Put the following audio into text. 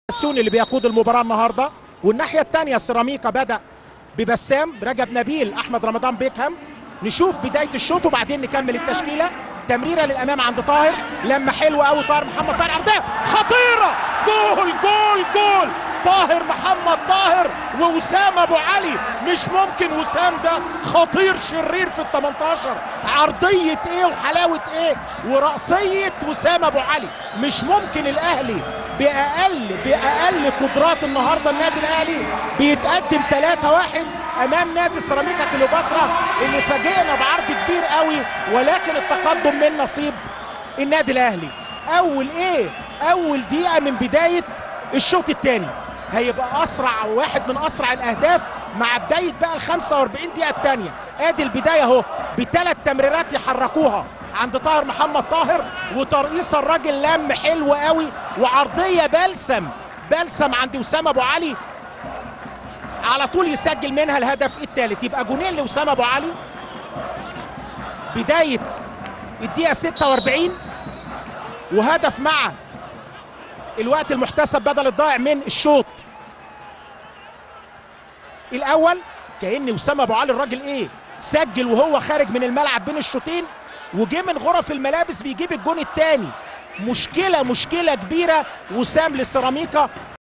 السوني اللي بيقود المباراه النهارده والناحيه الثانيه سيراميكا بدا ببسام رجب نبيل احمد رمضان بيكهام نشوف بدايه الشوط وبعدين نكمل التشكيله تمريره للامام عند طاهر لما حلوه قوي طاهر محمد طاهر عرضيه خطيره جول جول جول طاهر محمد طاهر ووسام ابو علي مش ممكن وسام ده خطير شرير في ال 18 عرضيه ايه وحلاوه ايه ورأسيه وسام ابو علي مش ممكن الاهلي باقل باقل قدرات النهارده النادي الاهلي بيتقدم 3-1 امام نادي سيراميكا كليوباترا اللي فاجئنا بعرض كبير قوي ولكن التقدم من نصيب النادي الاهلي اول ايه اول دقيقه من بدايه الشوط الثاني هيبقى اسرع واحد من اسرع الاهداف مع بدايه بقى ال 45 دقيقه الثانيه ادي البدايه اهو بثلاث تمريرات يحركوها عند طاهر محمد طاهر وترقيصه الراجل لم حلو قوي وعرضيه بلسم بلسم عند وسام ابو علي على طول يسجل منها الهدف الثالث يبقى جونين لوسام ابو علي بدايه الدقيقه 46 وهدف مع الوقت المحتسب بدل الضائع من الشوط الاول كان وسام ابو علي الراجل ايه سجل وهو خارج من الملعب بين الشوطين وجه من غرف الملابس بيجيب الجون الثاني مشكله مشكله كبيره وسام للسيراميكا